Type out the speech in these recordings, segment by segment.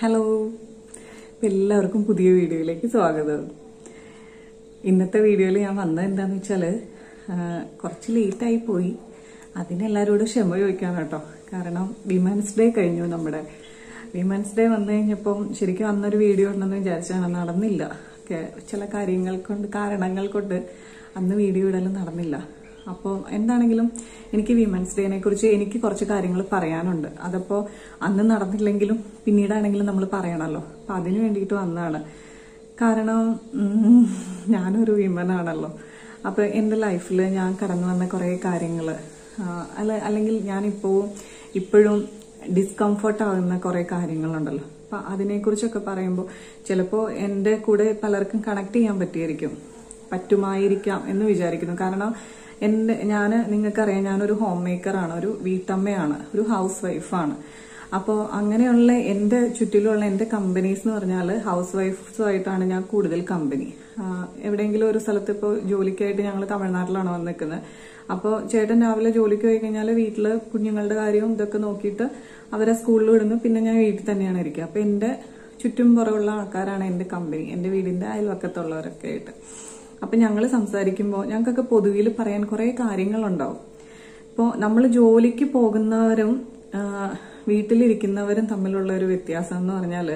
hello എല്ലാവർക്കും പുതിയ വീഡിയോയിലേക്ക് സ്വാഗതം ഇന്നത്തെ വീഡിയോയിൽ ഞാൻ വന്നത് എന്താന്ന് വെച്ചാൽ കുറച്ച് ലേറ്റായി പോയി അതിനെല്ലാവരോടും ക്ഷമ ചോദിക്കാം കേട്ടോ കാരണം വിമൻസ് ഡേ കഴിഞ്ഞു നമ്മുടെ വിമൻസ് ഡേ വന്നു കഴിഞ്ഞപ്പം ശരിക്കും അന്നൊരു വീഡിയോ ഉണ്ടെന്ന് വിചാരിച്ചാണ് നടന്നില്ല ഒക്കെ ചില കാര്യങ്ങൾ കൊണ്ട് കാരണങ്ങൾ കൊണ്ട് അന്ന് വീഡിയോ ഇടലും നടന്നില്ല അപ്പോൾ എന്താണെങ്കിലും എനിക്ക് വിമൻസ് ഡേനെ കുറിച്ച് എനിക്ക് കുറച്ച് കാര്യങ്ങൾ പറയാനുണ്ട് അതപ്പോൾ അന്ന് നടന്നില്ലെങ്കിലും പിന്നീടാണെങ്കിലും നമ്മൾ പറയണമല്ലോ അപ്പം അതിനു വേണ്ടിയിട്ട് വന്നതാണ് കാരണം ഉം, ഞാനൊരു വിമൻ ആണല്ലോ അപ്പോൾ എൻ്റെ ലൈഫിൽ ഞാൻ കടന്നു വന്ന കുറേ കാര്യങ്ങൾ അല്ല അല്ലെങ്കിൽ ഞാനിപ്പോൾ ഇപ്പോഴും ഡിസ്കംഫർട്ട് ആവുന്ന കുറേ കാര്യങ്ങളുണ്ടല്ലോ അപ്പം അതിനെക്കുറിച്ചൊക്കെ പറയുമ്പോൾ ചിലപ്പോൾ എൻ്റെ കൂടെ പലർക്കും കണക്ട് ചെയ്യാൻ പറ്റിയായിരിക്കും പറ്റുമായിരിക്കാം എന്ന് വിചാരിക്കുന്നു കാരണം എൻ്റെ ഞാൻ നിങ്ങൾക്കറിയാം ഞാനൊരു ഹോം മേക്കറാണ് ഒരു വീട്ടമ്മയാണ് ഒരു ഹൗസ് വൈഫാണ് അപ്പോൾ അങ്ങനെയുള്ള എൻ്റെ ചുറ്റിലുള്ള എൻ്റെ കമ്പനീസ് എന്ന് പറഞ്ഞാൽ ഹൗസ് വൈഫ്സുമായിട്ടാണ് ഞാൻ കൂടുതൽ കമ്പനി എവിടെയെങ്കിലും ഒരു സ്ഥലത്ത് ഇപ്പോൾ ജോലിക്കായിട്ട് ഞങ്ങൾ തമിഴ്നാട്ടിലാണ് വന്ന് നിൽക്കുന്നത് അപ്പോൾ ചേട്ടൻ രാവിലെ ജോലിക്ക് പോയി കഴിഞ്ഞാൽ വീട്ടിൽ കുഞ്ഞുങ്ങളുടെ കാര്യവും ഇതൊക്കെ നോക്കിയിട്ട് അവരെ സ്കൂളിൽ വിടുന്നു പിന്നെ ഞാൻ വീട്ടിൽ തന്നെയാണ് ഇരിക്കുക അപ്പോൾ എൻ്റെ ചുറ്റും പുറമുള്ള ആൾക്കാരാണ് എൻ്റെ കമ്പനി എൻ്റെ വീടിൻ്റെ അയൽവക്കത്തുള്ളവരൊക്കെ ആയിട്ട് അപ്പം ഞങ്ങൾ സംസാരിക്കുമ്പോൾ ഞങ്ങൾക്കൊക്കെ പൊതുവിൽ പറയാൻ കുറേ കാര്യങ്ങളുണ്ടാവും ഇപ്പോൾ നമ്മൾ ജോലിക്ക് പോകുന്നവരും ആ, വീട്ടിലിരിക്കുന്നവരും തമ്മിലുള്ള ഒരു വ്യത്യാസം എന്ന് പറഞ്ഞാൽ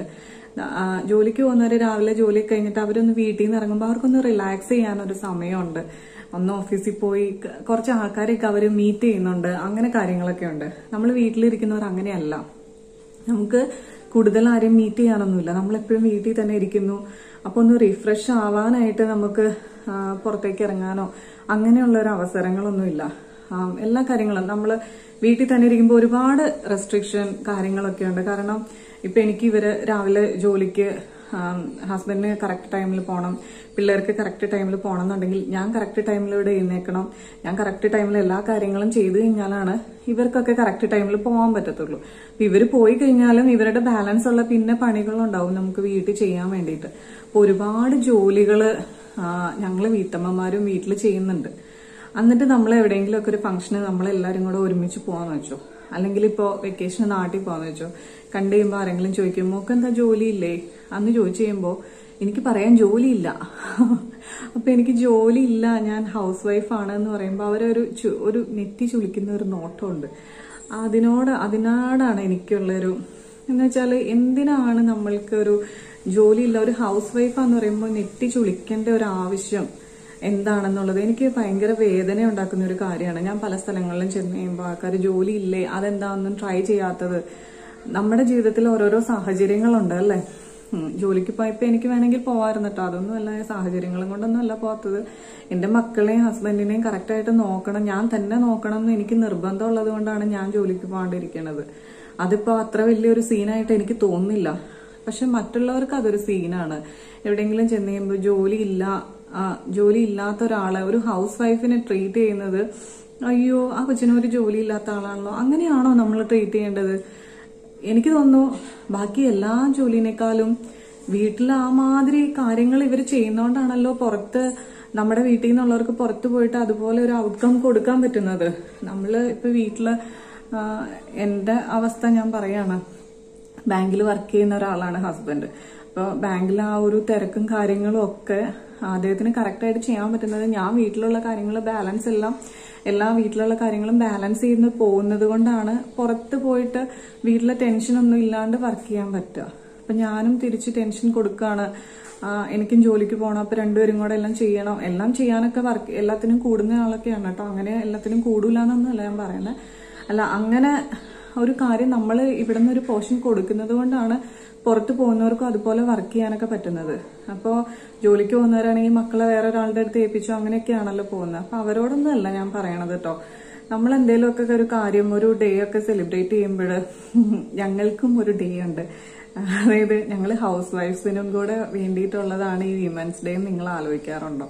ജോലിക്ക് പോകുന്നവർ രാവിലെ ജോലി കഴിഞ്ഞിട്ട് അവരൊന്ന് വീട്ടിൽ നിന്ന് ഇറങ്ങുമ്പോൾ അവർക്കൊന്ന് റിലാക്സ് ചെയ്യാനൊരു സമയമുണ്ട് ഒന്ന് ഓഫീസിൽ പോയി ക- കുറച്ച് ആൾക്കാരെയൊക്കെ അവർ മീറ്റ് ചെയ്യുന്നുണ്ട് അങ്ങനെ കാര്യങ്ങളൊക്കെ ഉണ്ട് നമ്മൾ വീട്ടിലിരിക്കുന്നവർ അങ്ങനെയല്ല നമുക്ക് കൂടുതൽ ആരെയും മീറ്റ് ചെയ്യാനൊന്നുമില്ല നമ്മൾ എപ്പോഴും വീട്ടിൽ തന്നെ ഇരിക്കുന്നു അപ്പോൾ ഒന്ന് റിഫ്രഷ് ആവാനായിട്ട് നമുക്ക് ആ, പുറത്തേക്ക് ഇറങ്ങാനോ അങ്ങനെയുള്ള ഒരു അവസരങ്ങളൊന്നുമില്ല ആ, എല്ലാ കാര്യങ്ങളും നമ്മൾ വീട്ടിൽ തന്നെ ഇരിക്കുമ്പോൾ ഒരുപാട് റെസ്ട്രിക്ഷൻ കാര്യങ്ങളൊക്കെ ഉണ്ട് കാരണം ഇപ്പൊ എനിക്ക് ഇവര് രാവിലെ ജോലിക്ക് ഹസ്ബൻഡിന് കറക്റ്റ് ടൈമിൽ പോകണം പിള്ളേർക്ക് കറക്റ്റ് ടൈമിൽ പോകണം എന്നുണ്ടെങ്കിൽ ഞാൻ കറക്റ്റ് ടൈമിൽ ഇവിടെ എഴുന്നേക്കണം ഞാൻ കറക്റ്റ് ടൈമിൽ എല്ലാ കാര്യങ്ങളും ചെയ്തു കഴിഞ്ഞാലാണ് ഇവർക്കൊക്കെ കറക്റ്റ് ടൈമിൽ പോകാൻ പറ്റത്തുള്ളൂ അപ്പൊ ഇവർ പോയി കഴിഞ്ഞാലും ഇവരുടെ ബാലൻസ് ഉള്ള പിന്നെ പണികളുണ്ടാവും നമുക്ക് വീട്ടിൽ ചെയ്യാൻ വേണ്ടിയിട്ട് അപ്പൊ ഒരുപാട് ജോലികള് ഞങ്ങൾ വീട്ടമ്മമാരും വീട്ടിൽ ചെയ്യുന്നുണ്ട് എന്നിട്ട് നമ്മൾ എവിടെയെങ്കിലും ഒക്കെ ഒരു ഫംഗ്ഷന് നമ്മളെല്ലാവരും കൂടെ ഒരുമിച്ച് പോകാന്ന് വെച്ചോ അല്ലെങ്കിൽ ഇപ്പോൾ വെക്കേഷന് നാട്ടിൽ പോകാന്ന് വെച്ചോ കണ്ടു കഴിയുമ്പോൾ ആരെങ്കിലും ചോദിക്കും മോക്ക് എന്താ ജോലിയില്ലേ അന്ന് ചോദിച്ചു കഴിയുമ്പോൾ എനിക്ക് പറയാൻ ജോലിയില്ല അപ്പൊ എനിക്ക് ജോലിയില്ല ഞാൻ ഹൗസ് വൈഫാണ് എന്ന് പറയുമ്പോൾ അവരൊരു ചു- ഒരു നെറ്റി ചുളിക്കുന്ന ഒരു നോട്ടമുണ്ട് അതിനോട് അതിനോടാണ് എനിക്കുള്ളൊരു എന്ന് വെച്ചാൽ എന്തിനാണ് നമ്മൾക്ക് ഒരു ജോലിയില്ല ഒരു ഹൗസ് വൈഫാന്ന് പറയുമ്പോൾ നെറ്റി ചുളിക്കേണ്ട ഒരു ആവശ്യം എന്താണെന്നുള്ളത് എനിക്ക് ഭയങ്കര വേദന ഉണ്ടാക്കുന്ന ഒരു കാര്യമാണ് ഞാൻ പല സ്ഥലങ്ങളിലും ചെന്ന് കഴിയുമ്പോൾ ആൾക്കാർ ജോലി ഇല്ലേ അതെന്താണെന്നും ട്രൈ ചെയ്യാത്തത് നമ്മുടെ ജീവിതത്തിൽ ഓരോരോ സാഹചര്യങ്ങളുണ്ട് അല്ലേ ഉം, ജോലിക്ക് പോയപ്പോ എനിക്ക് വേണമെങ്കിൽ പോവായിരുന്നു കേട്ടോ അതൊന്നും അല്ല സാഹചര്യങ്ങളും കൊണ്ടൊന്നും അല്ല പോകാത്തത് എന്റെ മക്കളെയും ഹസ്ബൻഡിനെയും കറക്റ്റായിട്ട് നോക്കണം ഞാൻ തന്നെ നോക്കണം എന്ന് എനിക്ക് നിർബന്ധമുള്ളത് കൊണ്ടാണ് ഞാൻ ജോലിക്ക് പോകാണ്ടിരിക്കുന്നത് അതിപ്പോ അത്ര വലിയൊരു സീനായിട്ട് എനിക്ക് തോന്നുന്നില്ല പക്ഷെ മറ്റുള്ളവർക്ക് അതൊരു സീനാണ് എവിടെയെങ്കിലും ചെന്ന് കഴിയുമ്പോൾ ജോലി ഇല്ല ആ, ജോലി ഇല്ലാത്ത ഒരാളെ ഒരു ഹൗസ് വൈഫിനെ ട്രീറ്റ് ചെയ്യുന്നത് അയ്യോ ആ കൊച്ചിന് ഒരു ജോലി ഇല്ലാത്ത ആളാണല്ലോ അങ്ങനെയാണോ നമ്മൾ ട്രീറ്റ് ചെയ്യേണ്ടത് എനിക്ക് തോന്നുന്നു ബാക്കി എല്ലാ ജോലിനേക്കാളും വീട്ടിൽ ആ മാതിരി കാര്യങ്ങൾ ഇവർ ചെയ്യുന്നോണ്ടാണല്ലോ പുറത്ത് നമ്മുടെ വീട്ടിൽ നിന്നുള്ളവർക്ക് പുറത്ത് പോയിട്ട് അതുപോലെ ഒരു ഔട്ട്കം കൊടുക്കാൻ പറ്റുന്നത് നമ്മള് ഇപ്പൊ വീട്ടില് ആ, എന്റെ അവസ്ഥ ഞാൻ പറയാണ് ബാങ്കിൽ വർക്ക് ചെയ്യുന്ന ഒരാളാണ് ഹസ്ബൻഡ് അപ്പോൾ ബാങ്കിൽ ആ ഒരു തിരക്കും കാര്യങ്ങളും ഒക്കെ അദ്ദേഹത്തിന് കറക്റ്റായിട്ട് ചെയ്യാൻ പറ്റുന്നത് ഞാൻ വീട്ടിലുള്ള കാര്യങ്ങൾ ബാലൻസ് എല്ലാം എല്ലാ വീട്ടിലുള്ള കാര്യങ്ങളും ബാലൻസ് ചെയ്ത് പോകുന്നത് കൊണ്ടാണ് പുറത്ത് പോയിട്ട് വീട്ടിലെ ടെൻഷനൊന്നും ഇല്ലാണ്ട് വർക്ക് ചെയ്യാൻ പറ്റുക അപ്പൊ ഞാനും തിരിച്ച് ടെൻഷൻ കൊടുക്കുകയാണ് ആ, എനിക്കും ജോലിക്ക് പോകണം അപ്പൊ രണ്ടുപേരും കൂടെ എല്ലാം ചെയ്യണം എല്ലാം ചെയ്യാനൊക്കെ വർക്ക് എല്ലാത്തിനും കൂടുന്ന ആളൊക്കെയാണ് കേട്ടോ അങ്ങനെ എല്ലാത്തിനും കൂടൂലെന്നൊന്നുമല്ല ഞാൻ പറയുന്നത് അല്ല അങ്ങനെ ഒരു കാര്യം നമ്മൾ ഇവിടെ നിന്ന് ഒരു പോർഷൻ കൊടുക്കുന്നത് കൊണ്ടാണ് പുറത്ത് പോകുന്നവർക്കും അതുപോലെ വർക്ക് ചെയ്യാനൊക്കെ പറ്റുന്നത് അപ്പോൾ ജോലിക്ക് പോകുന്നവരാണെങ്കിൽ മക്കളെ വേറെ ഒരാളുടെ അടുത്ത് ഏൽപ്പിച്ചു അങ്ങനെയൊക്കെയാണല്ലോ പോകുന്നത് അപ്പൊ അവരോടൊന്നും അല്ല ഞാൻ പറയണത് കേട്ടോ നമ്മൾ എന്തെങ്കിലുമൊക്കെ ഒരു കാര്യം ഒരു ഡേ ഒക്കെ സെലിബ്രേറ്റ് ചെയ്യുമ്പോൾ ഞങ്ങൾക്കും ഒരു ഡേ ഉണ്ട് അതായത് ഞങ്ങൾ ഹൗസ് വൈഫ്സിനും കൂടെ വേണ്ടിയിട്ടുള്ളതാണ് ഈ വിമൻസ് ഡേ നിങ്ങൾ ആലോചിക്കാറുണ്ടോ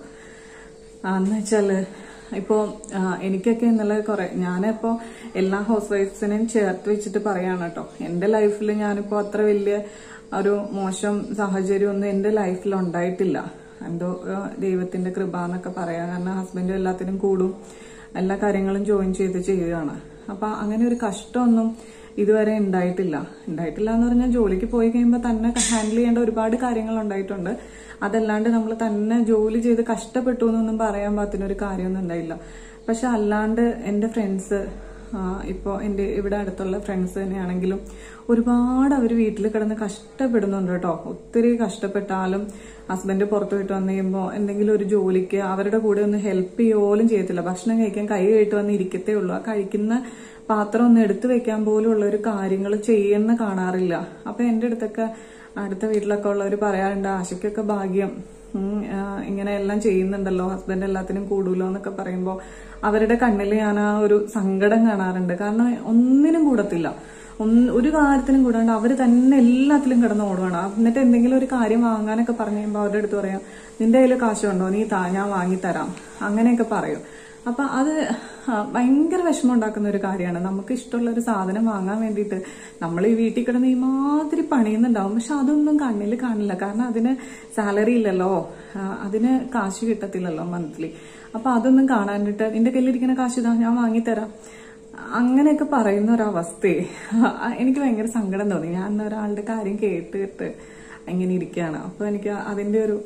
എന്ന് വെച്ചാല് ഇപ്പോ ആ, എനിക്കൊക്കെ ഇന്നലെ കുറെ ഞാനിപ്പോ എല്ലാ ഹൗസ് വൈഫ്സിനെയും ചേർത്ത് വെച്ചിട്ട് പറയാണ് കേട്ടോ എന്റെ ലൈഫിൽ ഞാനിപ്പോ അത്ര വലിയ ഒരു മോശം സാഹചര്യം ഒന്നും എന്റെ ലൈഫിൽ ഉണ്ടായിട്ടില്ല എന്തോ ആ, ദൈവത്തിന്റെ കൃപ എന്നൊക്കെ പറയാം കാരണം ഹസ്ബൻഡും എല്ലാത്തിനും കൂടും എല്ലാ കാര്യങ്ങളും ജോയിൻ ചെയ്ത് ചെയ്യുകയാണ് അപ്പൊ അങ്ങനെ ഒരു കഷ്ടമൊന്നും ഇതുവരെ ഉണ്ടായിട്ടില്ല ഉണ്ടായിട്ടില്ല എന്ന് പറഞ്ഞാൽ ജോലിക്ക് പോയി കഴിയുമ്പോൾ തന്നെ ഹാൻഡിൽ ചെയ്യേണ്ട ഒരുപാട് കാര്യങ്ങൾ ഉണ്ടായിട്ടുണ്ട് അതല്ലാണ്ട് നമ്മൾ തന്നെ ജോലി ചെയ്ത് കഷ്ടപ്പെട്ടു എന്നൊന്നും പറയാൻ പാകത്തിന് ഒരു കാര്യമൊന്നും ഉണ്ടായില്ല പക്ഷെ അല്ലാണ്ട് എൻ്റെ ഫ്രണ്ട്സ് ഇപ്പോൾ എൻ്റെ ഇവിടെ അടുത്തുള്ള ഫ്രണ്ട്സ് തന്നെയാണെങ്കിലും ഒരുപാട് അവർ വീട്ടിൽ കിടന്ന് കഷ്ടപ്പെടുന്നുണ്ട് കേട്ടോ ഒത്തിരി കഷ്ടപ്പെട്ടാലും ഹസ്ബൻഡ് പുറത്തു പോയിട്ട് വന്നു കഴിയുമ്പോൾ എന്തെങ്കിലും ഒരു ജോലിക്ക് അവരുടെ കൂടെ ഒന്ന് ഹെൽപ്പ് ചെയ്യുപോലും ചെയ്യത്തില്ല ഭക്ഷണം കഴിക്കാൻ കൈ കഴിട്ട് വന്ന് ഇരിക്കത്തേ ഉള്ളൂ ആ കഴിക്കുന്ന പാത്രം ഒന്ന് എടുത്തു വെക്കാൻ പോലും ഉള്ള ഒരു കാര്യങ്ങൾ ചെയ്യുന്ന കാണാറില്ല അപ്പൊ എൻ്റെ അടുത്തൊക്കെ അടുത്ത വീട്ടിലൊക്കെ ഉള്ളവർ പറയാറുണ്ട് ആശയ്ക്കൊക്കെ ഭാഗ്യം ഉം, ആ, ഇങ്ങനെ എല്ലാം ചെയ്യുന്നുണ്ടല്ലോ ഹസ്ബൻഡ് എല്ലാത്തിനും കൂടുമല്ലോ എന്നൊക്കെ പറയുമ്പോൾ അവരുടെ കണ്ണിൽ ഞാൻ ആ ഒരു സങ്കടം കാണാറുണ്ട് കാരണം ഒന്നിനും കൂടത്തില്ല ഒന്ന് ഒരു കാര്യത്തിനും കൂടാണ്ട് അവർ തന്നെ എല്ലാത്തിലും കിടന്ന് ഓടുവാണ് എന്നിട്ട് എന്തെങ്കിലും ഒരു കാര്യം വാങ്ങാനൊക്കെ പറഞ്ഞു കഴിയുമ്പോൾ അവരുടെ അടുത്ത് പറയാം നിന്റെ കയ്യിൽ കാശുണ്ടോ നീ താ ഞാൻ വാങ്ങിത്തരാം അങ്ങനെയൊക്കെ പറയും അപ്പൊ അത് ആ, ഭയങ്കര വിഷമം ഉണ്ടാക്കുന്ന ഒരു കാര്യമാണ് നമുക്ക് ഇഷ്ടമുള്ള ഒരു സാധനം വാങ്ങാൻ വേണ്ടിയിട്ട് നമ്മൾ ഈ വീട്ടിൽ കിടന്ന് ഈ മാതിരി പണിയുന്നുണ്ടാവും പക്ഷെ അതൊന്നും കണ്ണിൽ കാണില്ല കാരണം അതിന് സാലറി ഇല്ലല്ലോ ആ, അതിന് കാശ് കിട്ടത്തില്ലല്ലോ മന്ത്ലി അപ്പൊ അതൊന്നും കാണാനിട്ട് നിന്റെ കയ്യിലിരിക്കുന്ന കാശ് ഇതാ ഞാൻ വാങ്ങിത്തരാം അങ്ങനെയൊക്കെ പറയുന്ന ഒരവസ്ഥയെ എനിക്ക് ഭയങ്കര സങ്കടം തോന്നി ഞാൻ അന്ന് ഒരാളുടെ കാര്യം കേട്ടിട്ട് ഇങ്ങനെ ഇരിക്കുകയാണ് അപ്പൊ എനിക്ക് അതിന്റെ ഒരു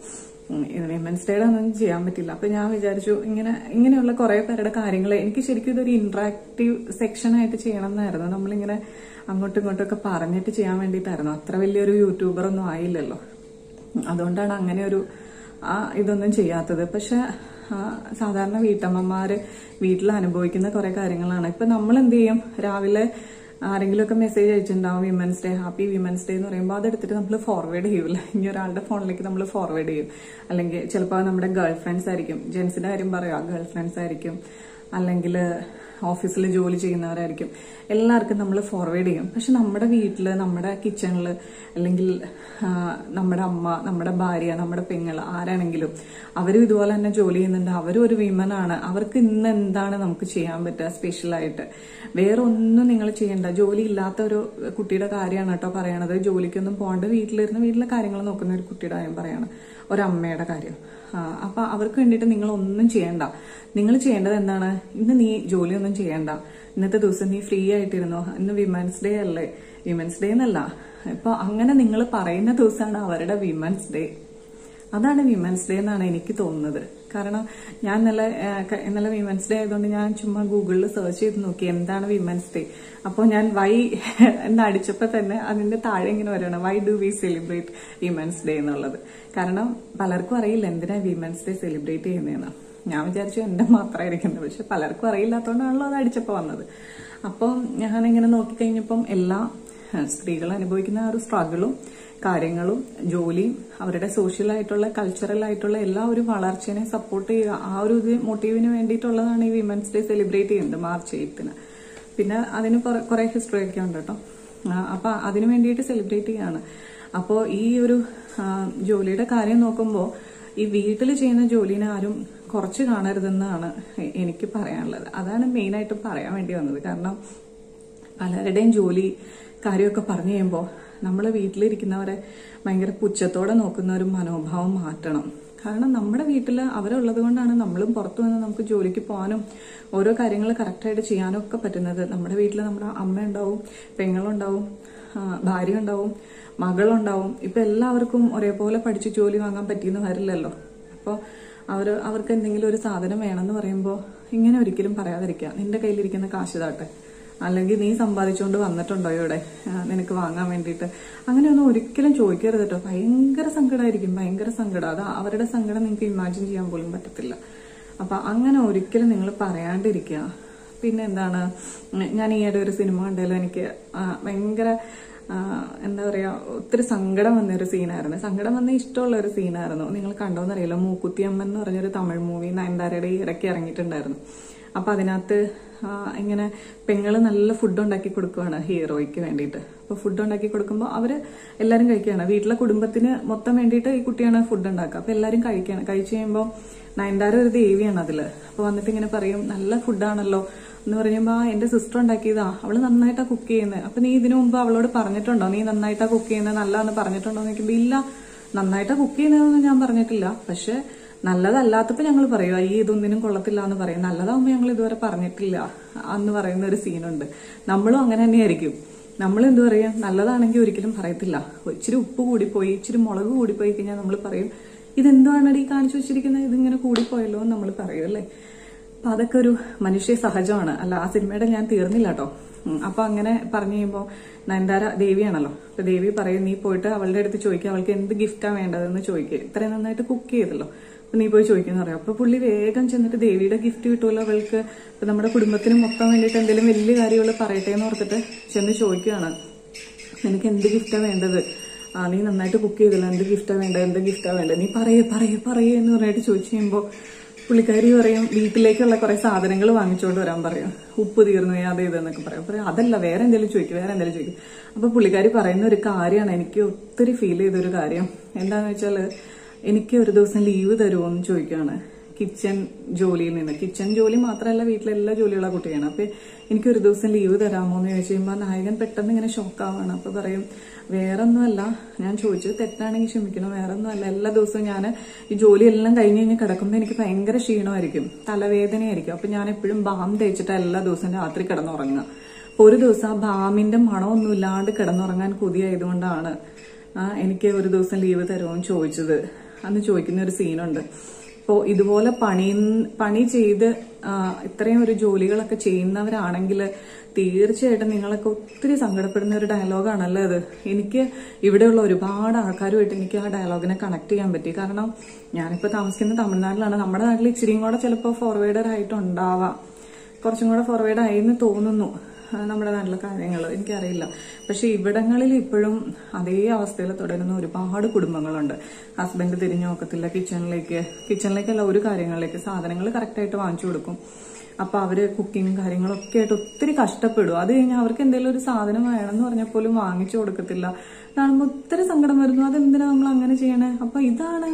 വിമൻസ് ഡേയുടെ ഒന്നും ചെയ്യാൻ പറ്റില്ല അപ്പൊ ഞാൻ വിചാരിച്ചു ഇങ്ങനെ ഇങ്ങനെയുള്ള കുറെ പേരുടെ കാര്യങ്ങൾ എനിക്ക് ശരിക്കും ഇതൊരു ഇന്ററാക്റ്റീവ് സെക്ഷൻ ആയിട്ട് ചെയ്യണം എന്നായിരുന്നു നമ്മളിങ്ങനെ അങ്ങോട്ടും ഇങ്ങോട്ടും ഒക്കെ പറഞ്ഞിട്ട് ചെയ്യാൻ വേണ്ടിയിട്ടായിരുന്നു അത്ര വലിയൊരു യൂട്യൂബർ ഒന്നും ആയില്ലല്ലോ അതുകൊണ്ടാണ് അങ്ങനെ ഒരു ആ ഇതൊന്നും ചെയ്യാത്തത് പക്ഷെ ആ, സാധാരണ വീട്ടമ്മമാര് വീട്ടിൽ അനുഭവിക്കുന്ന കുറെ കാര്യങ്ങളാണ് ഇപ്പൊ നമ്മൾ എന്ത് ചെയ്യും രാവിലെ ആരെങ്കിലും ഒക്കെ മെസ്സേജ് അയച്ചിട്ടുണ്ടാവും women's day happy women's day എന്ന് പറയുമ്പോൾ അതെടുത്തിട്ട് നമ്മൾ ഫോർവേഡ് ചെയ്യൂല ഇനി ഒരാളുടെ ഫോണിലേക്ക് നമ്മൾ ഫോർവേഡ് ചെയ്യും അല്ലെങ്കിൽ ചിലപ്പോൾ നമ്മുടെ ഗേൾ ഫ്രണ്ട്സ് ആയിരിക്കും ജെൻസിന്റെ കാര്യം പറയാം ഗേൾ ഫ്രണ്ട്സ് ആയിരിക്കും അല്ലെങ്കിൽ ഓഫീസിൽ ജോലി ചെയ്യുന്നവരായിരിക്കും എല്ലാവർക്കും നമ്മൾ ഫോർവേഡ് ചെയ്യും പക്ഷെ നമ്മുടെ വീട്ടിൽ നമ്മുടെ കിച്ചണിൽ അല്ലെങ്കിൽ ആ, നമ്മുടെ അമ്മ നമ്മുടെ ഭാര്യ നമ്മുടെ പെങ്ങൾ ആരാണെങ്കിലും അവരും ഇതുപോലെ തന്നെ ജോലി ചെയ്യുന്നുണ്ട് അവരും ഒരു വിമൻ ആണ് അവർക്ക് ഇന്ന് എന്താണ് നമുക്ക് ചെയ്യാൻ പറ്റുക സ്പെഷ്യലായിട്ട് വേറെ ഒന്നും നിങ്ങൾ ചെയ്യണ്ട ജോലി ഇല്ലാത്ത ഒരു കുട്ടിയുടെ കാര്യമാണ് കേട്ടോ പറയണത് ജോലിക്കൊന്നും പോകാണ്ട് വീട്ടിലിരുന്ന് വീട്ടിലെ കാര്യങ്ങൾ നോക്കുന്ന ഒരു കുട്ടിയുടെ കാര്യം പറയാണ് ഒരമ്മയുടെ കാര്യം ആ, അപ്പൊ അവർക്ക് വേണ്ടിയിട്ട് നിങ്ങൾ ഒന്നും ചെയ്യണ്ട നിങ്ങൾ ചെയ്യേണ്ടത് എന്താണ് ഇന്ന് നീ ജോലിയൊന്നും ചെയ്യണ്ട ഇന്നത്തെ ദിവസം നീ ഫ്രീ ആയിട്ടിരുന്നോ ഇന്ന് വിമൻസ് ഡേ അല്ലേ വിമൻസ് ഡേ എന്നല്ല ഇപ്പൊ അങ്ങനെ നിങ്ങൾ പറയുന്ന ദിവസമാണ് അവരുടെ വിമൻസ് ഡേ അതാണ് വിമൻസ് ഡേ എന്നാണ് എനിക്ക് തോന്നുന്നത് കാരണം ഞാൻ ഇന്നലെ ആ, ക- ഇന്നലെ വിമൻസ് ഡേ ആയതുകൊണ്ട് ഞാൻ ചുമ്മാ ഗൂഗിളിൽ സെർച്ച് ചെയ്ത് നോക്കി എന്താണ് വിമൻസ് ഡേ അപ്പോൾ ഞാൻ വൈ എന്ന് അടിച്ചപ്പോൾ തന്നെ അതിന്റെ താഴെ ഇങ്ങനെ വരണം why do we celebrate women's day എന്നുള്ളത് കാരണം പലർക്കും അറിയില്ല എന്തിനാ വിമൻസ് ഡേ സെലിബ്രേറ്റ് ചെയ്യുന്നതെന്ന് ഞാൻ വിചാരിച്ചു എന്റെ മാത്രമായിരിക്കുന്നത് പക്ഷെ പലർക്കും അറിയില്ലാത്തതുകൊണ്ടാണല്ലോ അത് അടിച്ചപ്പോൾ വന്നത് അപ്പോൾ ഞാനിങ്ങനെ നോക്കിക്കഴിഞ്ഞപ്പം എല്ലാ ആ, സ്ത്രീകൾ അനുഭവിക്കുന്ന ആ ഒരു സ്ട്രഗിളും കാര്യങ്ങളും ജോലിയും അവരുടെ സോഷ്യൽ ആയിട്ടുള്ള കൾച്ചറൽ ആയിട്ടുള്ള എല്ലാ ഒരു വളർച്ചയെ സപ്പോർട്ട് ചെയ്യുക ആ ഒരു ഇത് മോട്ടീവിന് വേണ്ടിയിട്ടുള്ളതാണ് ഈ വിമൻസ് ഡേ സെലിബ്രേറ്റ് ചെയ്യുന്നത് മാർച്ച് എയ്ത്തിന് പിന്നെ അതിന് കുറെ- കുറെ ഹിസ്റ്ററി ഒക്കെ ഉണ്ട് കേട്ടോ ആ, അപ്പൊ അതിന് വേണ്ടിയിട്ട് സെലിബ്രേറ്റ് ചെയ്യാണ് അപ്പോൾ ഈ ഒരു ആ, ജോലിയുടെ കാര്യം നോക്കുമ്പോൾ ഈ വീട്ടിൽ ചെയ്യുന്ന ജോലിനെ ആരും കുറച്ച് കാണരുതെന്നാണ് എ- എനിക്ക് പറയാനുള്ളത് അതാണ് മെയിനായിട്ട് പറയാൻ വേണ്ടി വന്നത് കാരണം പലരുടെയും ജോലി കാര്യമൊക്കെ പറഞ്ഞു കഴിയുമ്പോൾ നമ്മൾ വീട്ടിലിരിക്കുന്നവരെ ഭയങ്കര പുച്ഛത്തോടെ നോക്കുന്ന ഒരു മനോഭാവം മാറ്റണം കാരണം നമ്മുടെ വീട്ടിൽ അവരുള്ളത് കൊണ്ടാണ് നമ്മളും പുറത്തു നിന്ന് നമുക്ക് ജോലിക്ക് പോകാനും ഓരോ കാര്യങ്ങൾ കറക്റ്റായിട്ട് ചെയ്യാനും ഒക്കെ പറ്റുന്നത് നമ്മുടെ വീട്ടിൽ നമ്മുടെ അമ്മ ഉണ്ടാവും പെങ്ങളുണ്ടാവും ആ, ഭാര്യ ഉണ്ടാവും മകളുണ്ടാവും ഇപ്പൊ എല്ലാവർക്കും ഒരേപോലെ പഠിച്ച് ജോലി വാങ്ങാൻ പറ്റിയെന്ന് വരില്ലല്ലോ അപ്പോൾ അവർ അവർക്ക് എന്തെങ്കിലും ഒരു സാധനം വേണമെന്ന് പറയുമ്പോൾ ഇങ്ങനെ ഒരിക്കലും പറയാതിരിക്കുക നിന്റെ കയ്യിലിരിക്കുന്ന കാശ് താട്ടെ അല്ലെങ്കിൽ നീ സമ്പാദിച്ചുകൊണ്ട് വന്നിട്ടുണ്ടോ ഇവിടെ ആ, നിനക്ക് വാങ്ങാൻ വേണ്ടിയിട്ട് അങ്ങനെയൊന്നും ഒരിക്കലും ചോദിക്കരുത് കേട്ടോ ഭയങ്കര സങ്കടമായിരിക്കും ഭയങ്കര സങ്കടം അത് അവരുടെ സങ്കടം നിങ്ങൾക്ക് ഇമാജിൻ ചെയ്യാൻ പോലും പറ്റത്തില്ല അപ്പൊ അങ്ങനെ ഒരിക്കലും നിങ്ങൾ പറയാണ്ടിരിക്കുക പിന്നെ എന്താണ് ഉം, ഞാൻ ഈയിടെ ഒരു സിനിമ കണ്ടല്ലോ എനിക്ക് ആ, ഭയങ്കര ആ, എന്താ പറയാ ഒത്തിരി സങ്കടം വന്ന ഒരു സീനായിരുന്നു സങ്കടം വന്ന ഇഷ്ടമുള്ള ഒരു സീനായിരുന്നു നിങ്ങൾ കണ്ടോന്നറിയില്ല മൂക്കുത്തിയമ്മ എന്ന് പറഞ്ഞൊരു തമിഴ് മൂവി നയൻതാരയുടെ ഈ ഇടയ്ക്ക് ഇറങ്ങിയിട്ടുണ്ടായിരുന്നു അപ്പൊ അതിനകത്ത് ആ, ഇങ്ങനെ പെങ്ങള് നല്ല ഫുഡ് ഉണ്ടാക്കി കൊടുക്കുവാണ് ഹീറോയ്ക്ക് വേണ്ടിയിട്ട് അപ്പൊ ഫുഡ് ഉണ്ടാക്കി കൊടുക്കുമ്പോൾ അവര് എല്ലാരും കഴിക്കുകയാണ് വീട്ടിലെ കുടുംബത്തിന് മൊത്തം വേണ്ടിയിട്ട് ഈ കുട്ടിയാണ് ഫുഡ് ഉണ്ടാക്കുക അപ്പൊ എല്ലാരും കഴിക്കുകയാണ് കഴിച്ചു കഴിയുമ്പോൾ നയൻതാര ഒരു ദേവിയാണ് അതില് അപ്പൊ വന്നിട്ട് ഇങ്ങനെ പറയും നല്ല ഫുഡാണല്ലോ എന്ന് പറയുമ്പോ ആ എന്റെ സിസ്റ്റർ ഉണ്ടാക്കിയതാ അവള് നന്നായിട്ടാ കുക്ക് ചെയ്യുന്നത് അപ്പൊ നീ ഇതിനു മുമ്പ് അവളോട് പറഞ്ഞിട്ടുണ്ടോ നീ നന്നായിട്ടാ കുക്ക് ചെയ്യുന്നത് നല്ലതാന്ന് പറഞ്ഞിട്ടുണ്ടോ എന്ന് ചോദിക്കുമ്പോ ഇല്ല നന്നായിട്ടാ കുക്ക് ചെയ്യുന്നതെന്ന് ഞാൻ പറഞ്ഞിട്ടില്ല പക്ഷെ നല്ലതല്ലാത്തപ്പോ ഞങ്ങൾ പറയും ഈ ഇതൊന്നിനും കൊള്ളത്തില്ല എന്ന് പറയും നല്ലതാവുമ്പോ ഞങ്ങൾ ഇതുവരെ പറഞ്ഞിട്ടില്ല എന്ന് പറയുന്ന ഒരു സീനുണ്ട് നമ്മളും അങ്ങനെ തന്നെയായിരിക്കും നമ്മൾ എന്ത് പറയാ നല്ലതാണെങ്കിൽ ഒരിക്കലും പറയത്തില്ല ഇച്ചിരി ഉപ്പ് കൂടിപ്പോയി ഇച്ചിരി മുളക് കൂടിപ്പോയി കഴിഞ്ഞാൽ നമ്മൾ പറയും ഇതെന്താണ് ഈ കാണിച്ചു വെച്ചിരിക്കുന്നത് ഇതിങ്ങനെ കൂടിപ്പോയല്ലോ എന്ന് നമ്മൾ പറയും അല്ലേ അപ്പൊ അതൊക്കെ ഒരു മനുഷ്യ സഹജമാണ് അല്ല ആ സിനിമയുടെ ഞാൻ തീർന്നില്ല കേട്ടോ ഉം, അപ്പൊ അങ്ങനെ പറഞ്ഞു കഴിയുമ്പോ നയൻതാര ദേവിയാണല്ലോ അപ്പൊ ദേവി പറയും നീ പോയിട്ട് അവളുടെ അടുത്ത് ചോദിക്കുക അവൾക്ക് എന്ത് ഗിഫ്റ്റാ വേണ്ടതെന്ന് ചോദിക്കുക ഇത്രയും നന്നായിട്ട് കുക്ക് ചെയ്തല്ലോ അപ്പൊ നീ പോയി ചോദിക്കുന്ന പറയാം അപ്പൊ പുള്ളി വേഗം ചെന്നിട്ട് ദേവിയുടെ ഗിഫ്റ്റ് കിട്ടുമല്ലോ അവൾക്ക് ഇപ്പൊ നമ്മുടെ കുടുംബത്തിന് മൊത്തം വേണ്ടിയിട്ട് എന്തെങ്കിലും വലിയ കാര്യങ്ങൾ പറയട്ടെ എന്ന് ഓർത്തിട്ട് ചെന്ന് ചോദിക്കുകയാണ് നിനക്ക് എന്ത് ഗിഫ്റ്റാ വേണ്ടത് ആ നീ നന്നായിട്ട് കുക്ക് ചെയ്തല്ലോ എന്ത് ഗിഫ്റ്റാ വേണ്ടത് എന്ത് ഗിഫ്റ്റാ വേണ്ടത് നീ പറയേ പറയേ പറയേ എന്ന് പറഞ്ഞിട്ട് ചോദിച്ചു കഴിയുമ്പോൾ പുള്ളിക്കാരി പറയും വീട്ടിലേക്കുള്ള കുറെ സാധനങ്ങൾ വാങ്ങിച്ചുകൊണ്ട് വരാൻ പറയും ഉപ്പ് തീർന്നു പോയി അത് ഇതെന്നൊക്കെ പറയും പറയും അതല്ല വേറെ എന്തെങ്കിലും ചോദിക്കും വേറെ എന്തെങ്കിലും ചോദിക്കും അപ്പൊ പുള്ളിക്കാരി പറയുന്ന ഒരു കാര്യമാണ് എനിക്ക് ഒത്തിരി ഫീൽ ചെയ്തൊരു കാര്യം എന്താന്ന് വെച്ചാല് എനിക്ക് ഒരു ദിവസം ലീവ് തരുമോ എന്ന് ചോദിക്കുകയാണ് കിച്ചൺ ജോലിയിൽ നിന്ന് കിച്ചൺ ജോലി മാത്രമല്ല വീട്ടിലെ എല്ലാ ജോലിയുള്ള കുട്ടിയാണ് അപ്പൊ എനിക്ക് ഒരു ദിവസം ലീവ് തരാമോ എന്ന് ചോദിച്ചു കഴിയുമ്പോൾ നായകൻ പെട്ടെന്ന് ഇങ്ങനെ ഷോക്കാവാണ് അപ്പൊ പറയും വേറൊന്നുമല്ല ഞാൻ ചോദിച്ചത് തെറ്റാണെങ്കിൽ ക്ഷമിക്കണം വേറൊന്നുമല്ല എല്ലാ ദിവസവും ഞാൻ ഈ ജോലി എല്ലാം കഴിഞ്ഞ് കഴിഞ്ഞ് കിടക്കുമ്പോൾ എനിക്ക് ഭയങ്കര ക്ഷീണമായിരിക്കും തലവേദനയായിരിക്കും അപ്പൊ ഞാൻ എപ്പോഴും ബാം തേച്ചിട്ട് എല്ലാ ദിവസവും രാത്രി കിടന്നുറങ്ങുക അപ്പൊ ഒരു ദിവസം ആ ബാമിന്റെ മണമൊന്നും ഇല്ലാണ്ട് കിടന്നുറങ്ങാൻ കൊതിയായതുകൊണ്ടാണ് ആ, എനിക്ക് ഒരു ദിവസം ലീവ് തരുമോ എന്ന് ചോദിച്ചത് അന്ന് ചോദിക്കുന്ന ഒരു സീനുണ്ട് അപ്പോൾ ഇതുപോലെ പണി പണി ചെയ്ത് ആ, ഇത്രയും ഒരു ജോലികളൊക്കെ ചെയ്യുന്നവരാണെങ്കിൽ തീർച്ചയായിട്ടും നിങ്ങളൊക്കെ ഒത്തിരി സങ്കടപ്പെടുന്ന ഒരു ഡയലോഗാണല്ലോ അത് എനിക്ക് ഇവിടെയുള്ള ഒരുപാട് ആൾക്കാരുമായിട്ട് എനിക്ക് ആ ഡയലോഗിനെ കണക്ട് ചെയ്യാൻ പറ്റി കാരണം ഞാനിപ്പോൾ താമസിക്കുന്ന തമിഴ്നാട്ടിലാണ് നമ്മുടെ നാട്ടിൽ ഇച്ചിരിയും കൂടെ ചിലപ്പോൾ ഫോർവേഡർ ആയിട്ടുണ്ടാവാം കുറച്ചും കൂടെ ഫോർവേഡ് ആയി എന്ന് തോന്നുന്നു ആ, നമ്മുടെ നാട്ടിലെ കാര്യങ്ങൾ എനിക്കറിയില്ല പക്ഷെ ഇവിടങ്ങളിൽ ഇപ്പോഴും അതേ അവസ്ഥയിൽ തുടരുന്ന ഒരുപാട് കുടുംബങ്ങളുണ്ട് ഹസ്ബൻഡ് തിരിഞ്ഞു നോക്കത്തില്ല കിച്ചണിലേക്ക് കിച്ചണിലേക്കല്ല ഒരു കാര്യങ്ങളിലേക്ക് സാധനങ്ങൾ കറക്റ്റായിട്ട് വാങ്ങിച്ചു കൊടുക്കും അപ്പൊ അവര് കുക്കിങ്ങും കാര്യങ്ങളൊക്കെ ആയിട്ട് ഒത്തിരി കഷ്ടപ്പെടും അത് കഴിഞ്ഞാൽ അവർക്ക് എന്തെങ്കിലും ഒരു സാധനം വേണമെന്ന് പറഞ്ഞാൽ പോലും വാങ്ങിച്ചു കൊടുക്കത്തില്ല കാണുമ്പോൾ ഒത്തിരി സങ്കടം വരുന്നു അതെന്തിനാ നമ്മൾ അങ്ങനെ ചെയ്യണേ അപ്പൊ ഇതാണ്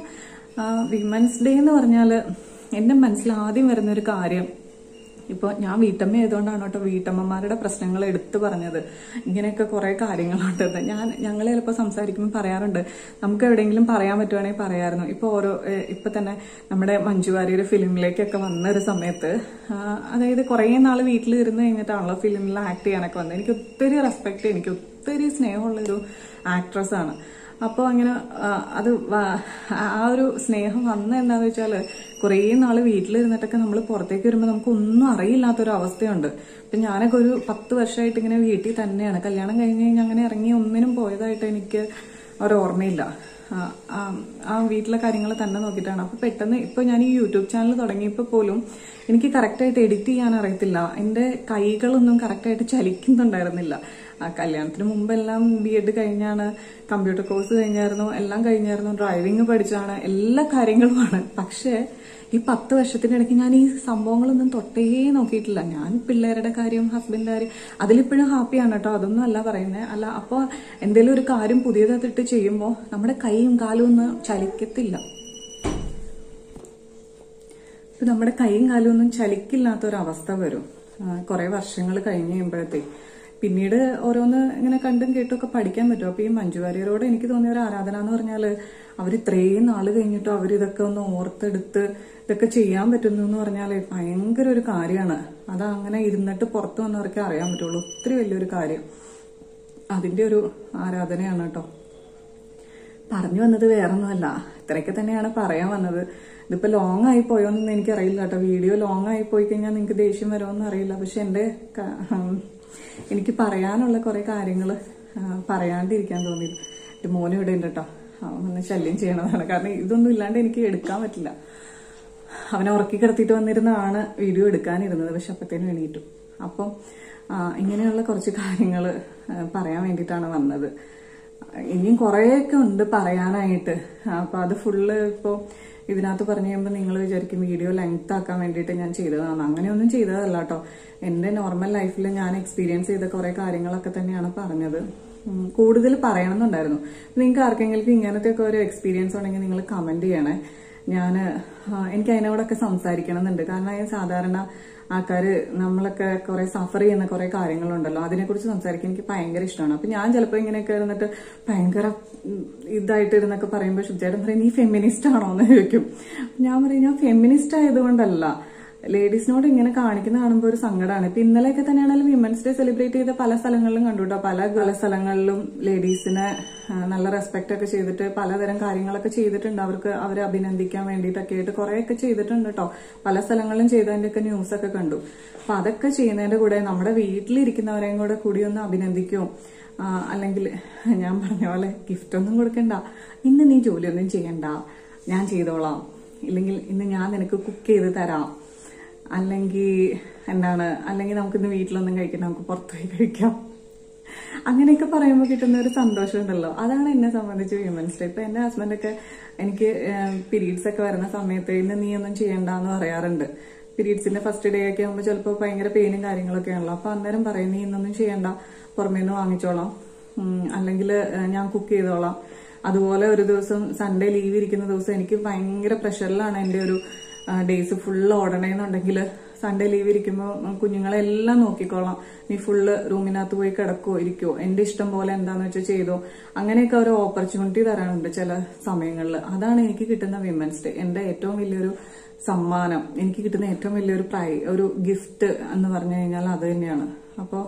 വിമൻസ് ഡേ എന്ന് പറഞ്ഞാല് എന്റെ മനസ്സിൽ ആദ്യം വരുന്ന ഒരു കാര്യം ഇപ്പോൾ ഞാൻ വീട്ടമ്മ ആയതുകൊണ്ടാണ് കേട്ടോ വീട്ടമ്മമാരുടെ പ്രശ്നങ്ങൾ എടുത്തു പറഞ്ഞത് ഇങ്ങനെയൊക്കെ കുറെ കാര്യങ്ങളുണ്ട് ഞാൻ ഞങ്ങൾ ചിലപ്പോൾ സംസാരിക്കുമ്പോൾ പറയാറുണ്ട് നമുക്ക് എവിടെയെങ്കിലും പറയാൻ പറ്റുവാണെങ്കിൽ പറയായിരുന്നു ഇപ്പോൾ ഓരോ ഏഹ്, ഇപ്പൊ തന്നെ നമ്മുടെ മഞ്ജു വാര്യർ ഫിലിമിലേക്കൊക്കെ വന്ന ഒരു സമയത്ത് ആ, അതായത് കുറേ നാൾ വീട്ടിൽ ഇരുന്ന് കഴിഞ്ഞിട്ടാണല്ലോ ഫിലിമിൽ ആക്ട് ചെയ്യാനൊക്കെ വന്നത് എനിക്ക് ഒത്തിരി റെസ്പെക്ട് എനിക്ക് ഒത്തിരി സ്നേഹമുള്ളൊരു ആക്ട്രസ് ആണ് അപ്പോൾ അങ്ങനെ ആ, അത് വ- ആ ഒരു സ്നേഹം വന്ന എന്താന്ന് വെച്ചാല് കുറേ നാള് വീട്ടിലിരുന്നിട്ടൊക്കെ നമ്മൾ പുറത്തേക്ക് വരുമ്പോൾ നമുക്ക് ഒന്നും അറിയില്ലാത്തൊരു അവസ്ഥയുണ്ട് ഇപ്പൊ ഞാനൊക്കെ ഒരു പത്ത് വർഷമായിട്ട് ഇങ്ങനെ വീട്ടിൽ തന്നെയാണ് കല്യാണം കഴിഞ്ഞ് കഴിഞ്ഞ് അങ്ങനെ ഇറങ്ങി ഒന്നിനും പോയതായിട്ട് എനിക്ക് ഒരു ഓർമ്മയില്ല ആ, ആ, ആ വീട്ടിലെ കാര്യങ്ങൾ തന്നെ നോക്കിയിട്ടാണ് അപ്പൊ പെട്ടെന്ന് ഇപ്പൊ ഞാൻ ഈ യൂട്യൂബ് ചാനൽ തുടങ്ങിയപ്പോൾ പോലും എനിക്ക് കറക്റ്റായിട്ട് എഡിറ്റ് ചെയ്യാൻ അറിയത്തില്ല എന്റെ കൈകളൊന്നും കറക്റ്റായിട്ട് ചലിക്കുന്നുണ്ടായിരുന്നില്ല ആ കല്യാണത്തിന് മുമ്പെല്ലാം ബി എഡ് കഴിഞ്ഞാണ് കമ്പ്യൂട്ടർ കോഴ്സ് കഴിഞ്ഞായിരുന്നു എല്ലാം കഴിഞ്ഞായിരുന്നു ഡ്രൈവിംഗ് പഠിച്ചാണ് എല്ലാ കാര്യങ്ങളുമാണ് പക്ഷേ ഈ പത്ത് വർഷത്തിനിടയ്ക്ക് ഞാൻ ഈ സംഭവങ്ങളൊന്നും തൊട്ടേ നോക്കിയിട്ടില്ല ഞാൻ പിള്ളേരുടെ കാര്യം ഹസ്ബൻഡിന്റെ കാര്യം അതിലിപ്പോഴും ഹാപ്പിയാണ് കേട്ടോ അതൊന്നും അല്ല പറയുന്നത് അല്ല അപ്പോൾ എന്തെങ്കിലും ഒരു കാര്യം പുതിയതായിട്ട് ചെയ്യുമ്പോൾ നമ്മുടെ കൈയും കാലും ഒന്നും ചലിക്കത്തില്ല ഇപ്പൊ നമ്മുടെ കൈയും കാലും ഒന്നും ചലിക്കില്ലാത്ത ഒരു അവസ്ഥ വരും കുറെ വർഷങ്ങൾ കഴിഞ്ഞ് കഴിയുമ്പോഴത്തേ പിന്നീട് ഓരോന്ന് ഇങ്ങനെ കണ്ടും കേട്ടും ഒക്കെ പഠിക്കാൻ പറ്റും അപ്പൊ ഈ മഞ്ജു വാര്യരോട് എനിക്ക് തോന്നിയ ഒരു ആരാധന എന്ന് പറഞ്ഞാല് അവർ ഇത്രയും നാള് കഴിഞ്ഞിട്ടും അവർ ഇതൊക്കെ ഒന്ന് ഓർത്തെടുത്ത് ഇതൊക്കെ ചെയ്യാൻ പറ്റുന്നു എന്ന് പറഞ്ഞാല് ഭയങ്കര ഒരു കാര്യമാണ് അത് അങ്ങനെ ഇരുന്നിട്ട് പുറത്തു വന്നവർക്കേ അറിയാൻ പറ്റുള്ളൂ ഒത്തിരി വലിയൊരു കാര്യം അതിന്റെ ഒരു ആരാധനയാണ് കേട്ടോ പറഞ്ഞു വന്നത് വേറൊന്നുമല്ല ഇത്രയൊക്കെ തന്നെയാണ് പറയാൻ വന്നത് ഇതിപ്പോ ലോങ് ആയി പോയോന്നൊന്നും എനിക്കറിയില്ല കേട്ടോ വീഡിയോ ലോങ് ആയി പോയി കഴിഞ്ഞാൽ നിങ്ങൾക്ക് ദേഷ്യം വരുമോന്ന് അറിയില്ല പക്ഷെ എന്റെ ക- ഉം, എനിക്ക് പറയാനുള്ള കുറെ കാര്യങ്ങൾ പറയാണ്ടിരിക്കാൻ തോന്നി എന്റെ മോനും ഇവിടെ ഉണ്ട് കേട്ടോ അവൻ ഒന്ന് ശല്യം ചെയ്യണതാണ് കാരണം ഇതൊന്നും ഇല്ലാണ്ട് എനിക്ക് എടുക്കാൻ പറ്റില്ല അവനെ ഉറക്കി കിടത്തിയിട്ട് വന്നിരുന്നതാണ് വീഡിയോ എടുക്കാനിരുന്നത് പക്ഷെ അപ്പത്തേനും എണീറ്റു അപ്പം ആ, ഇങ്ങനെയുള്ള കുറച്ച് കാര്യങ്ങൾ പറയാൻ വേണ്ടിയിട്ടാണ് വന്നത് ഇനിയും കുറേയൊക്കെ ഉണ്ട് പറയാനായിട്ട് അപ്പൊ അത് ഫുള്ള് ഇപ്പോൾ ഇതിനകത്ത് പറഞ്ഞു കഴിയുമ്പോൾ നിങ്ങൾ വിചാരിക്കും വീഡിയോ ലെങ്ത് ആക്കാൻ വേണ്ടിയിട്ട് ഞാൻ ചെയ്തതാണ് അങ്ങനെയൊന്നും ചെയ്തതല്ല കേട്ടോ എന്റെ നോർമൽ ലൈഫിൽ ഞാൻ എക്സ്പീരിയൻസ് ചെയ്ത കുറെ കാര്യങ്ങളൊക്കെ തന്നെയാണ് പറഞ്ഞത് ഉം, കൂടുതൽ പറയണമെന്നുണ്ടായിരുന്നു നിങ്ങൾക്ക് ആർക്കെങ്കിലും ഇങ്ങനത്തെ ഒക്കെ ഒരു എക്സ്പീരിയൻസ് ഉണ്ടെങ്കിൽ നിങ്ങൾ കമന്റ് ചെയ്യണേ ഞാൻ എനിക്ക് അതിനോടൊക്കെ സംസാരിക്കണം എന്നുണ്ട് കാരണം ഈ സാധാരണ ആൾക്കാര് നമ്മളൊക്കെ കുറെ സഫർ ചെയ്യുന്ന കുറെ കാര്യങ്ങളുണ്ടല്ലോ അതിനെക്കുറിച്ച് സംസാരിക്കാൻ എനിക്ക് ഭയങ്കര ഇഷ്ടമാണ് അപ്പൊ ഞാൻ ചിലപ്പോൾ ഇങ്ങനെയൊക്കെ ഇരുന്നിട്ട് ഭയങ്കര ഉം, ഇതായിട്ട് ഇരുന്നൊക്കെ പറയുമ്പോൾ ശുദ്ധേട്ടൻ പറയും നീ ഫെമിനിസ്റ്റ് ആണോ എന്ന് ചോദിക്കും ഞാൻ പറയും ഞാൻ ഫെമിനിസ്റ്റ് ആയതുകൊണ്ടല്ല ലേഡീസിനോട് ഇങ്ങനെ കാണിക്കുന്ന കാണുമ്പോൾ ഒരു സങ്കടമാണ് ഇപ്പൊ ഇന്നലെയൊക്കെ തന്നെയാണെങ്കിലും വിമൻസ് ഡേ സെലിബ്രേറ്റ് ചെയ്ത പല സ്ഥലങ്ങളിലും കണ്ടു കേട്ടോ പല പല സ്ഥലങ്ങളിലും ലേഡീസിനെ ആ, നല്ല റെസ്പെക്ട് ഒക്കെ ചെയ്തിട്ട് പലതരം കാര്യങ്ങളൊക്കെ ചെയ്തിട്ടുണ്ട് അവർക്ക് അവരെ അഭിനന്ദിക്കാൻ വേണ്ടിയിട്ടൊക്കെ ആയിട്ട് കുറെയൊക്കെ ചെയ്തിട്ടുണ്ട് കേട്ടോ പല സ്ഥലങ്ങളിലും ചെയ്തതിന്റെയൊക്കെ ന്യൂസ് ഒക്കെ കണ്ടു അപ്പൊ അതൊക്കെ ചെയ്യുന്നതിന്റെ കൂടെ നമ്മുടെ വീട്ടിലിരിക്കുന്നവരെയും കൂടെ കൂടി ഒന്ന് അഭിനന്ദിക്കും ആ, അല്ലെങ്കിൽ ഞാൻ പറഞ്ഞ പോലെ ഗിഫ്റ്റ് ഒന്നും കൊടുക്കണ്ട ഇന്ന് നീ ജോലിയൊന്നും ചെയ്യണ്ട ഞാൻ ചെയ്തോളാം ഇല്ലെങ്കിൽ ഇന്ന് ഞാൻ നിനക്ക് കുക്ക് ചെയ്ത് തരാം അല്ലെങ്കിൽ എന്താണ് അല്ലെങ്കിൽ നമുക്കിന്ന് വീട്ടിലൊന്നും കഴിക്കണ്ട നമുക്ക് പുറത്തുപോയി കഴിക്കാം അങ്ങനെയൊക്കെ പറയുമ്പോൾ കിട്ടുന്ന ഒരു സന്തോഷം ഉണ്ടല്ലോ അതാണ് എന്നെ സംബന്ധിച്ച് വിമൻസ് ഡേ ഇപ്പൊ എന്റെ ഹസ്ബൻഡൊക്കെ എനിക്ക് പീരീഡ്സ് ഒക്കെ വരുന്ന സമയത്ത് ഇന്ന് നീ ഒന്നും ചെയ്യണ്ട എന്ന് പറയാറുണ്ട് പീരീഡ്സിന്റെ ഫസ്റ്റ് ഡേ ഒക്കെ ആകുമ്പോൾ ചിലപ്പോൾ ഭയങ്കര പെയിനും കാര്യങ്ങളൊക്കെ ആണല്ലോ അപ്പൊ അന്നേരം പറയും നീ ഇന്നൊന്നും ചെയ്യണ്ട പുറമേ നിന്ന് വാങ്ങിച്ചോളാം അല്ലെങ്കിൽ ഞാൻ കുക്ക് ചെയ്തോളാം അതുപോലെ ഒരു ദിവസം സൺഡേ ലീവ് ഇരിക്കുന്ന ദിവസം എനിക്ക് ഭയങ്കര പ്രഷറിലാണ് എൻ്റെ ഒരു ഡേയ്സ് ഫുള്ള് ഓടണേന്നുണ്ടെങ്കിൽ സൺഡേ ലീവ് ഇരിക്കുമ്പോൾ കുഞ്ഞുങ്ങളെല്ലാം നോക്കിക്കോളാം നീ ഫുള്ള് റൂമിനകത്ത് പോയി കിടക്കുവോ ഇരിക്കുവോ എന്റെ ഇഷ്ടം പോലെ എന്താന്ന് വെച്ചാൽ ചെയ്തോ അങ്ങനെയൊക്കെ ഒരു ഓപ്പർച്യൂണിറ്റി തരാനുണ്ട് ചില സമയങ്ങളിൽ അതാണ് എനിക്ക് കിട്ടുന്ന വിമൻസ് ഡേ എന്റെ ഏറ്റവും വലിയൊരു സമ്മാനം എനിക്ക് കിട്ടുന്ന ഏറ്റവും വലിയൊരു പ്രൈ ഒരു ഗിഫ്റ്റ് എന്ന് പറഞ്ഞു കഴിഞ്ഞാൽ അത് തന്നെയാണ് അപ്പോൾ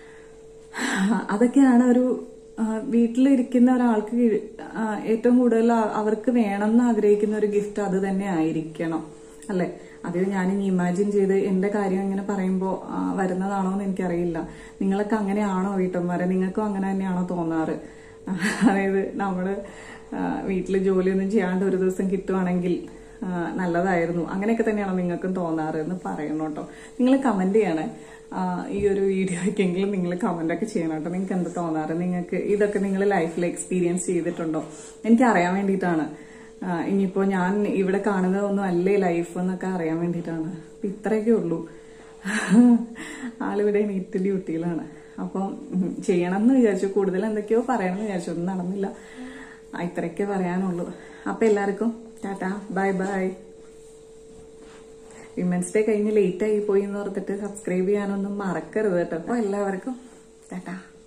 അതൊക്കെയാണ് ഒരു ആ, വീട്ടിലിരിക്കുന്ന ഒരാൾക്ക് കി- ആ, ഏറ്റവും കൂടുതൽ ആ- അവർക്ക് വേണമെന്ന് ആഗ്രഹിക്കുന്ന ഒരു ഗിഫ്റ്റ് അത് തന്നെ ആയിരിക്കണം അല്ലെ അത് ഞാനിനി ഇമാജിൻ ചെയ്ത് എന്റെ കാര്യം ഇങ്ങനെ പറയുമ്പോൾ വരുന്നതാണോ എന്ന് എനിക്കറിയില്ല നിങ്ങളൊക്കെ അങ്ങനെയാണോ വീട്ടന്മാരെ നിങ്ങൾക്കും അങ്ങനെ തന്നെയാണോ തോന്നാറ് അതായത് നമ്മള് വീട്ടിൽ ജോലിയൊന്നും ചെയ്യാണ്ട് ഒരു ദിവസം കിട്ടുവാണെങ്കിൽ ആ, നല്ലതായിരുന്നു അങ്ങനെയൊക്കെ തന്നെയാണോ നിങ്ങൾക്കും തോന്നാറ് എന്ന് പറയണം കേട്ടോ നിങ്ങൾ കമന്റ് ചെയ്യണേ ആ, ഈ ഒരു വീഡിയോയ്ക്കെങ്കിലും നിങ്ങൾ കമന്റ് ഒക്കെ ചെയ്യണം കേട്ടോ നിങ്ങൾക്ക് എന്ത് തോന്നാറ് നിങ്ങൾക്ക് ഇതൊക്കെ നിങ്ങൾ ലൈഫിൽ എക്സ്പീരിയൻസ് ചെയ്തിട്ടുണ്ടോ എനിക്ക് അറിയാൻ വേണ്ടിയിട്ടാണ് ആ, ഇനിയിപ്പോ ഞാൻ ഇവിടെ കാണുന്നതൊന്നും അല്ലേ ലൈഫ് എന്നൊക്കെ അറിയാൻ വേണ്ടിയിട്ടാണ് അപ്പൊ ഇത്രയൊക്കെ ഉള്ളൂ ആളിവിടെ നീറ്റ് ഡ്യൂട്ടിയിലാണ് അപ്പം ഉം, ചെയ്യണം എന്ന് വിചാരിച്ചു കൂടുതൽ എന്തൊക്കെയോ പറയണം എന്ന് വിചാരിച്ചു ഒന്നും നടന്നില്ല ആ, ഇത്രയൊക്കെ പറയാനുള്ളൂ അപ്പൊ എല്ലാവർക്കും tata bye bye women's day കഴിഞ്ഞ് ലേറ്റ് ആയി പോയി എന്ന് ഓർത്തിട്ട് സബ്സ്ക്രൈബ് ചെയ്യാനൊന്നും മറക്കരുത് കേട്ടോ അപ്പൊ എല്ലാവർക്കും ടാറ്റാ